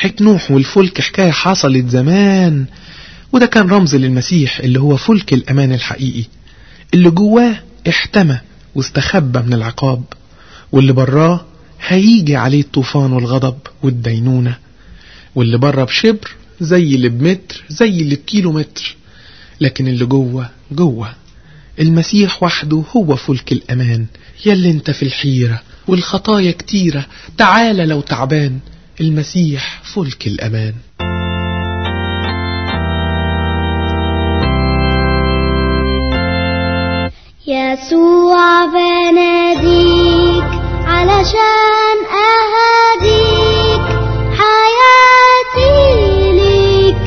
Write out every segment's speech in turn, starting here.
حك نوح والفلك حكاية حصلت زمان وده كان رمز للمسيح اللي هو فلك الأمان الحقيقي اللي جواه احتمى واستخبى من العقاب واللي براه هيجي عليه الطوفان والغضب والدينونة واللي بره بشبر زي اللي بمتر زي اللي بكيلو متر لكن اللي جوه جوه المسيح وحده هو فلك الأمان يلي انت في الحيرة والخطايا كتيرة تعالى لو تعبان المسيح فلك الأمان يسوع بناديك علشان أهديك حياتي ليك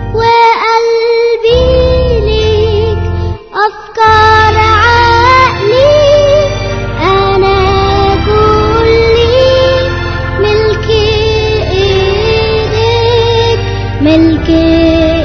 وقلبي ليك أفكار عقلي أنا كلي ملك إيديك ملك